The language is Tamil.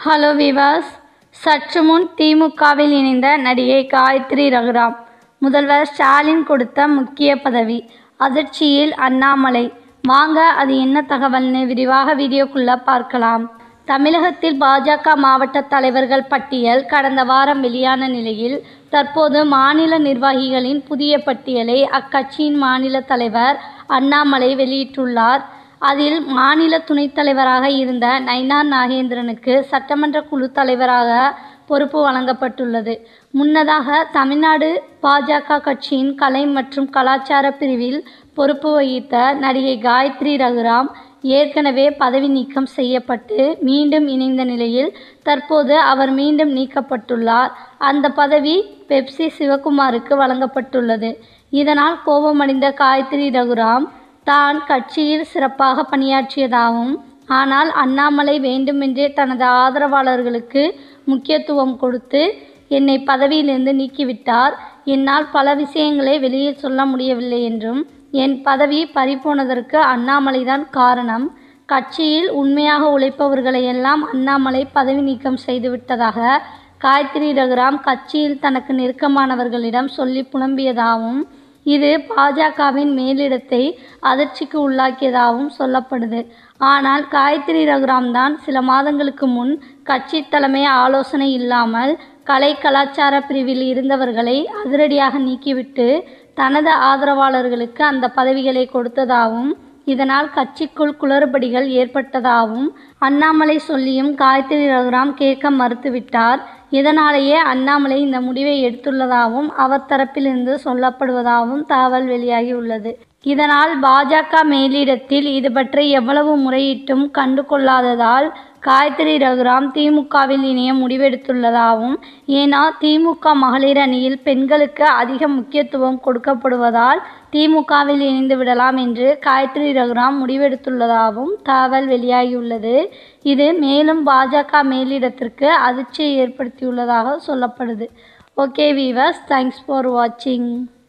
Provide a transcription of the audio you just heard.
ஹலோ விவாஸ் சற்று முன் திமுகவில் இணைந்த நடிகை காயத்ரி ரகுராம் முதல்வர் ஸ்டாலின் கொடுத்த முக்கிய பதவி அதிர்ச்சியில் அண்ணாமலை வாங்க அது என்ன தகவல்னு விரிவாக வீடியோக்குள்ள பார்க்கலாம் தமிழகத்தில் பாஜக மாவட்ட தலைவர்கள் பட்டியல் கடந்த வாரம் வெளியான நிலையில் தற்போது மாநில நிர்வாகிகளின் புதிய பட்டியலை அக்கட்சியின் மாநில தலைவர் அண்ணாமலை வெளியிட்டுள்ளார் அதில் மாநில துணைத் தலைவராக இருந்த நயினார் நாகேந்திரனுக்கு சட்டமன்ற குழு தலைவராக பொறுப்பு வழங்கப்பட்டுள்ளது முன்னதாக தமிழ்நாடு பாஜக கட்சியின் கலை மற்றும் கலாச்சார பிரிவில் பொறுப்பு வகித்த நடிகை காயத்ரி ரகுராம் ஏற்கனவே பதவி நீக்கம் செய்யப்பட்டு மீண்டும் இணைந்த நிலையில் தற்போது அவர் மீண்டும் நீக்கப்பட்டுள்ளார் அந்த பதவி பெப்சி சிவகுமாருக்கு வழங்கப்பட்டுள்ளது இதனால் கோபமடைந்த காயத்ரி ரகுராம் தான் கட்சியில் சிறப்பாக பணியாற்றியதாகவும் ஆனால் அண்ணாமலை வேண்டுமென்றே தனது ஆதரவாளர்களுக்கு முக்கியத்துவம் கொடுத்து என்னை பதவியிலிருந்து நீக்கிவிட்டார் என்னால் பல விஷயங்களை வெளியே சொல்ல முடியவில்லை என்றும் என் பதவி பறிபோனதற்கு அண்ணாமலைதான் காரணம் கட்சியில் உண்மையாக உழைப்பவர்களை எல்லாம் அண்ணாமலை பதவி நீக்கம் செய்துவிட்டதாக காயத்ரி ரகுராம் கட்சியில் தனக்கு நெருக்கமானவர்களிடம் சொல்லி புலம்பியதாகவும் இது பாஜகவின் மேலிடத்தை அதிர்ச்சிக்கு உள்ளாக்கியதாகவும் சொல்லப்படுது ஆனால் காயத்ரி ரகுராம் தான் சில மாதங்களுக்கு முன் கட்சி தலைமை ஆலோசனை இல்லாமல் கலை கலாச்சார பிரிவில் இருந்தவர்களை அதிரடியாக நீக்கிவிட்டு தனது ஆதரவாளர்களுக்கு அந்த பதவிகளை கொடுத்ததாகவும் இதனால் கட்சிக்குள் குளறுபடிகள் ஏற்பட்டதாகவும் அண்ணாமலை சொல்லியும் காயத்ரி ரகுராம் கேட்க மறுத்துவிட்டார் இதனாலேயே அண்ணாமலை இந்த முடிவை எடுத்துள்ளதாகவும் அவர் தரப்பிலிருந்து சொல்லப்படுவதாகவும் தகவல் வெளியாகியுள்ளது இதனால் பாஜக மேலிடத்தில் இது பற்றி எவ்வளவு முறையிட்டும் கண்டு கொள்ளாததால் காயத்ரி ரகுராம் திமுகவில் இணைய முடிவெடுத்துள்ளதாகவும் ஏன்னா திமுக மகளிர் அணியில் பெண்களுக்கு அதிக முக்கியத்துவம் கொடுக்கப்படுவதால் திமுகவில் இணைந்து விடலாம் என்று காயத்ரி ரகுராம் முடிவெடுத்துள்ளதாகவும் தகவல் வெளியாகியுள்ளது இது மேலும் பாஜக மேலிடத்திற்கு அதிர்ச்சியை ஏற்படுத்தியுள்ளதாக சொல்லப்படுது ஓகே வீவர்ஸ் தேங்க்ஸ் ஃபார் வாட்சிங்